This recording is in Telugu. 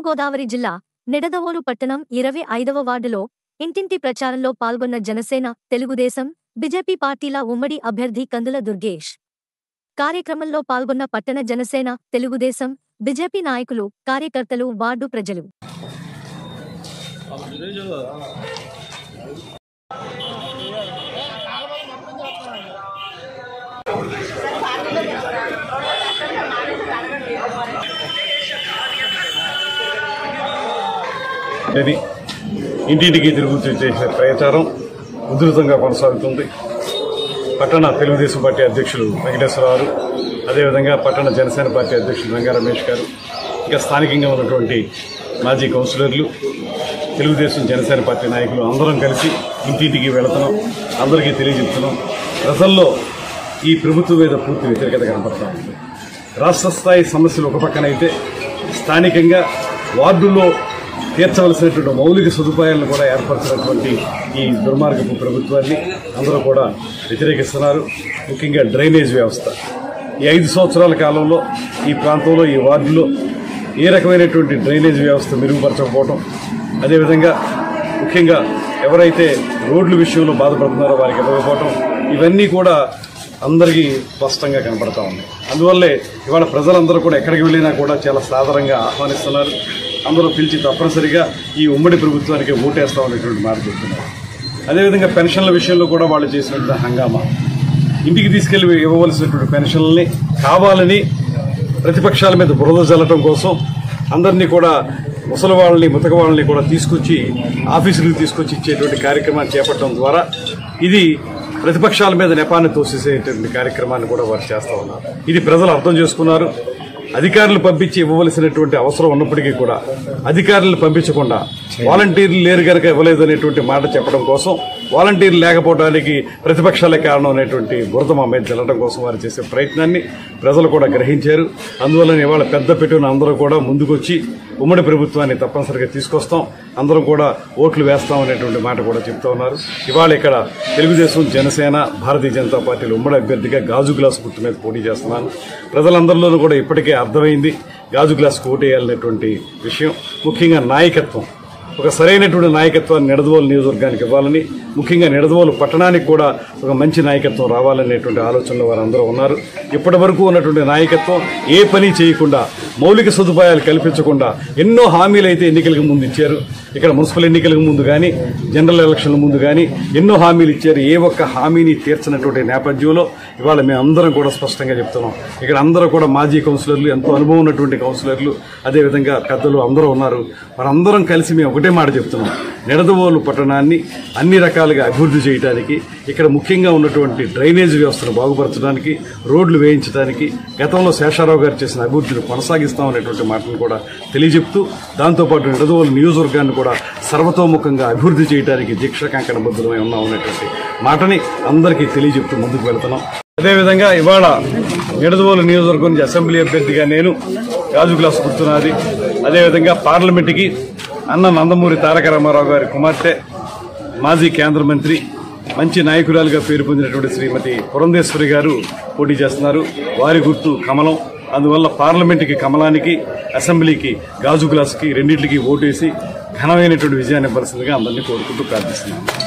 తూర్పుగోదావరి జిల్లా నిడదవోలు పట్టణం ఇరవై ఐదవ వార్డులో ఇంటింటి ప్రచారంలో పాల్గొన్న జనసేన తెలుగుదేశం బీజేపీ పార్టీల ఉమ్మడి అభ్యర్థి కందుల దుర్గేష్ కార్యక్రమంలో పాల్గొన్న పట్టణ జనసేన తెలుగుదేశం బీజేపీ నాయకులు కార్యకర్తలు వార్డు ప్రజలు ఇది ఇంటింటికి తిరుగుతూ చేసే ప్రచారం ఉధృతంగా కొనసాగుతుంది పట్టణ తెలుగుదేశం పార్టీ అధ్యక్షులు వెంకటేశ్వరరావు అదేవిధంగా పట్టణ జనసేన పార్టీ అధ్యక్షులు రంగా రమేష్ గారు ఇంకా స్థానికంగా ఉన్నటువంటి మాజీ కౌన్సిలర్లు తెలుగుదేశం జనసేన పార్టీ నాయకులు అందరం కలిసి ఇంటింటికి వెళుతున్నాం అందరికీ తెలియజెప్తున్నాం ప్రజల్లో ఈ ప్రభుత్వం మీద పూర్తి వ్యతిరేకత కనపడతా ఉంది రాష్ట్ర స్థాయి సమస్యలు ఒక పక్కనైతే స్థానికంగా వార్డుల్లో తీర్చవలసినటువంటి మౌలిక సదుపాయాలను కూడా ఏర్పరచినటువంటి ఈ దుర్మార్గపు ప్రభుత్వాన్ని అందరూ కూడా వ్యతిరేకిస్తున్నారు ముఖ్యంగా డ్రైనేజ్ వ్యవస్థ ఈ ఐదు సంవత్సరాల కాలంలో ఈ ప్రాంతంలో ఈ వార్డులో ఏ రకమైనటువంటి డ్రైనేజ్ వ్యవస్థ మెరుగుపరచకపోవటం అదేవిధంగా ముఖ్యంగా ఎవరైతే రోడ్ల విషయంలో బాధపడుతున్నారో వారికి ఇవ్వకపోవటం ఇవన్నీ కూడా అందరికీ స్పష్టంగా కనపడతా ఉంది అందువల్లే ఇవాళ ప్రజలందరూ కూడా ఎక్కడికి వెళ్ళినా కూడా చాలా సాధారణంగా ఆహ్వానిస్తున్నారు అందరూ పిలిచి తప్పనిసరిగా ఈ ఉమ్మడి ప్రభుత్వానికి ఓటేస్తామనేటువంటి మాట చెప్తున్నారు అదేవిధంగా పెన్షన్ల విషయంలో కూడా వాళ్ళు చేసినటువంటి హంగామా ఇంటికి తీసుకెళ్లి ఇవ్వవలసినటువంటి పెన్షన్లని కావాలని ప్రతిపక్షాల మీద బురద జల్లటం కోసం అందరినీ కూడా ముసలి వాళ్ళని ముతక వాళ్ళని కూడా తీసుకొచ్చి ఆఫీసులకు తీసుకొచ్చి ఇచ్చేటువంటి కార్యక్రమాన్ని చేపట్టడం ద్వారా ఇది ప్రతిపక్షాల మీద నెపాన్ని తోసేసేటువంటి కార్యక్రమాన్ని కూడా వారు చేస్తా ఉన్నారు ఇది ప్రజలు అర్థం చేసుకున్నారు అధికారులు పంపించి ఇవ్వవలసినటువంటి అవసరం ఉన్నప్పటికీ కూడా అధికారులను పంపించకుండా వాలంటీర్లు లేరు గనక ఇవ్వలేదు అనేటువంటి మాట చెప్పడం కోసం వాలంటీర్లు లేకపోవడానికి ప్రతిపక్షాలే కారణం అనేటువంటి బురద మా మీద చల్లడం కోసం వారు చేసే ప్రయత్నాన్ని ప్రజలు కూడా గ్రహించారు అందువల్ల ఇవాళ పెద్ద పెట్టున అందరూ కూడా ముందుకొచ్చి ఉమ్మడి ప్రభుత్వాన్ని తప్పనిసరిగా తీసుకొస్తాం అందరం కూడా ఓట్లు వేస్తాం అనేటువంటి మాట కూడా చెప్తా ఉన్నారు ఇవాళ ఇక్కడ తెలుగుదేశం జనసేన భారతీయ జనతా పార్టీలు ఉమ్మడి అభ్యర్థిగా గాజు గ్లాసు గుర్తు మీద పోటీ చేస్తున్నాను ప్రజలందరిలోనూ కూడా ఇప్పటికే అర్థమైంది గాజు గ్లాసుకు ఓటేయాలనేటువంటి విషయం ముఖ్యంగా నాయకత్వం ఒక సరైనటువంటి నాయకత్వాన్ని నిడదవోలు నియోజకవర్గానికి ఇవ్వాలని ముఖ్యంగా నిడదవోలు పట్టణానికి కూడా ఒక మంచి నాయకత్వం రావాలనేటువంటి ఆలోచనలో వారందరూ ఉన్నారు ఇప్పటి వరకు ఉన్నటువంటి నాయకత్వం ఏ పని చేయకుండా మౌలిక సదుపాయాలు కల్పించకుండా ఎన్నో హామీలు అయితే ఎన్నికలకు ముందు ఇచ్చారు ఇక్కడ మున్సిపల్ ఎన్నికలకు ముందు కానీ జనరల్ ఎలక్షన్ల ముందు కానీ ఎన్నో హామీలు ఇచ్చారు ఏ ఒక్క హామీని తీర్చినటువంటి నేపథ్యంలో ఇవాళ మేము అందరం కూడా స్పష్టంగా చెప్తున్నాం ఇక్కడ అందరూ కూడా మాజీ కౌన్సిలర్లు ఎంతో అనుభవం ఉన్నటువంటి కౌన్సిలర్లు అదేవిధంగా పెద్దలు అందరూ ఉన్నారు వారందరం కలిసి మేము ఒకటే మాట చెప్తున్నాం నిడదవోలు పట్టణాన్ని అన్ని రకాలుగా అభివృద్ధి చేయడానికి ఇక్కడ ముఖ్యంగా ఉన్నటువంటి డ్రైనేజ్ వ్యవస్థను బాగుపరచడానికి రోడ్లు వేయించడానికి గతంలో శేషారావు గారు చేసిన అభివృద్ధిని కొనసాగిస్తామనేటువంటి మాటను కూడా తెలియజెప్తూ దాంతోపాటు నిడదవోలు నియోజకవర్గాన్ని కూడా సర్వతోముఖంగా అభివృద్ధి చేయడానికి దీక్ష కంకణ బద్దులమై ఉన్నాం అనేటువంటి మాటని అందరికీ తెలియజెప్తూ ముందుకు వెళ్తున్నాం అదేవిధంగా ఇవాళ నిడదవోలు నియోజకవర్గం నుంచి అసెంబ్లీ అభ్యర్థిగా నేను గాజు గ్లాస్ గుర్తున్నది అదేవిధంగా పార్లమెంటుకి అన్న నందమూరి తారక రామారావు గారి కుమార్తె మాజీ కేంద్ర మంత్రి మంచి నాయకురాలుగా పేరు పొందినటువంటి శ్రీమతి పురంధేశ్వరి గారు పోటీ చేస్తున్నారు వారి గుర్తు కమలం అందువల్ల పార్లమెంటుకి కమలానికి అసెంబ్లీకి గాజు గ్లాసుకి రెండింటికి ఓటేసి ఘనమైనటువంటి విజయాన్ని ఇవ్వాల్సిందిగా అందరినీ కోరుకుంటూ ప్రార్థిస్తున్నాను